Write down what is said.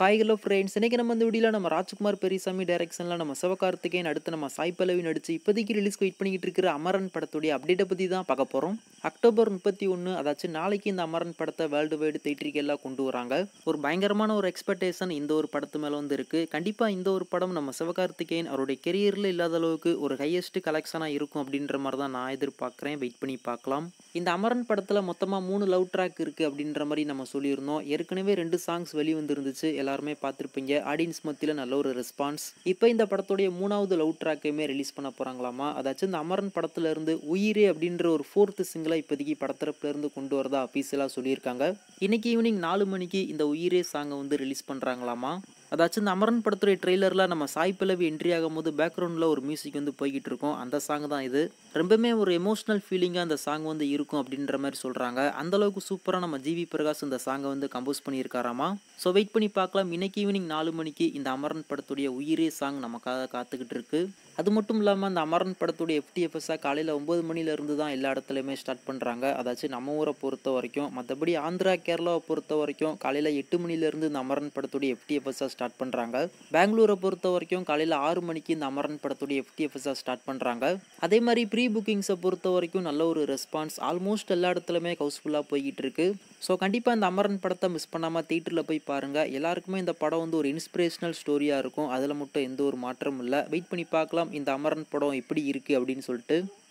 hi hello friends இன்றைக்கி நம்ம இந்த வீடியோவில் நம்ம ராஜ்குமார் பெரியசாமி டைரக்ஷனில் நம்ம சிவகார்த்திகேயன் அடுத்து நம்ம சாய் பல்லவி நடிச்சு இப்போதைக்கு ரிலீஸ் வெயிட் பண்ணிக்கிட்டு இருக்கிற அமரன் படத்துடைய அப்டேட்டை பற்றி தான் பார்க்க போகிறோம் அக்டோபர் முப்பத்தி ஒன்று அதாச்சும் நாளைக்கு இந்த அமரன் படத்தை வேர்ல்டு வைடு தேட்டரிக்கெல்லாம் கொண்டு வராங்க ஒரு பயங்கரமான ஒரு எக்ஸ்பெக்டேஷன் இந்த ஒரு படத்து மேலே வந்து இருக்குது கண்டிப்பாக இந்த ஒரு படம் நம்ம சிவகார்த்திகேயன் அவருடைய கெரியரில் இல்லாத அளவுக்கு ஒரு ஹையஸ்ட் கலெக்ஷனாக இருக்கும் அப்படின்ற மாதிரி தான் நான் எதிர்பார்க்குறேன் வெயிட் பண்ணி பார்க்கலாம் இந்த அமரன் படத்தில் மொத்தமாக மூணு லவ் ட்ராக் இருக்குது அப்படின்ற மாதிரி நம்ம சொல்லியிருந்தோம் ஏற்கனவே ரெண்டு சாங்ஸ் வெளிவந்துருந்துச்சு எல்லாருமே பார்த்துருப்பீங்க ஆடியன்ஸ் மத்தியில் நல்ல ஒரு ரெஸ்பான்ஸ் இப்போ இந்த படத்துடைய மூணாவது லவ் ட்ராக்கையுமே ரிலீஸ் பண்ண போகிறாங்களாமா அதாச்சும் இந்த அமரன் படத்துல இருந்து உயிரே அப்படின்ற ஒரு ஃபோர்த்து சிங்கிளாக இப்போதைக்கு படத்தரப்புல இருந்து கொண்டு வரதா அஃபீஷியலாக சொல்லியிருக்காங்க இன்னைக்கு ஈவினிங் நாலு மணிக்கு இந்த உயிரே சாங்கை வந்து ரிலீஸ் பண்ணுறாங்களாமா அதாச்சும் இந்த அமரன் படத்துடைய ட்ரெய்லரில் நம்ம சாய் பல்லவி என்ட்ரி ஆகும்போது பேக்ரவுண்டில் ஒரு மியூசிக் வந்து போய்கிட்டு இருக்கும் அந்த சாங் தான் இது ரொம்பவுமே ஒரு எமோஷ்னல் ஃபீலிங்காக அந்த சாங் வந்து இருக்கும் அப்படின்ற மாதிரி சொல்கிறாங்க அந்தளவுக்கு சூப்பராக நம்ம ஜிவி பிரகாஷ் இந்த சாங்கை வந்து கம்போஸ் பண்ணியிருக்காராமா ஸோ வெயிட் பண்ணி பார்க்கலாம் இன்னைக்கு ஈவினிங் நாலு மணிக்கு இந்த அமரன் படத்துடைய உயிரே சாங் நமக்காக காத்துக்கிட்டு இருக்கு அது மட்டும் இல்லாமல் அந்த அமரன் படத்துடைய எஃப்டிஎஃப்எஸ்ஸாக காலையில் ஒம்பது மணிலேருந்து தான் எல்லா இடத்துலையுமே ஸ்டார்ட் பண்ணுறாங்க அதாச்சும் நம்ம ஊரை பொறுத்த வரைக்கும் மற்றபடி ஆந்திரா கேரளாவை பொறுத்த வரைக்கும் காலையில் எட்டு மணிலேருந்து இந்த அமரன் படத்துடைய எஃப்டிஎஃப்எஸ்ஸாக ஸ்டார்ட் பண்ணுறாங்க பெங்களூரை பொறுத்த வரைக்கும் காலையில் ஆறு மணிக்கு இந்த அமரன் படத்துடைய எஃப்டிஎஃப்எஸ்ஸாக ஸ்டார்ட் பண்ணுறாங்க அதே மாதிரி ப்ரீ புக்கிங்ஸை பொறுத்த வரைக்கும் நல்ல ஒரு ரெஸ்பான்ஸ் ஆல்மோஸ்ட் எல்லா இடத்துலையுமே ஹவுஸ்ஃபுல்லாக போய்கிட்டு இருக்கு ஸோ கண்டிப்பாக இந்த அமரன் படத்தை மிஸ் பண்ணாமல் தேட்டரில் போய் பாருங்கள் எல்லாருக்குமே இந்த படம் வந்து ஒரு இன்ஸ்பிரேஷனல் ஸ்டோரியாக இருக்கும் அதில் மட்டும் எந்த ஒரு மாற்றமும் இல்லை வெயிட் பண்ணி பார்க்கலாம் இந்த அமரன் படம் எப்படி இருக்குது அப்படின்னு சொல்லிட்டு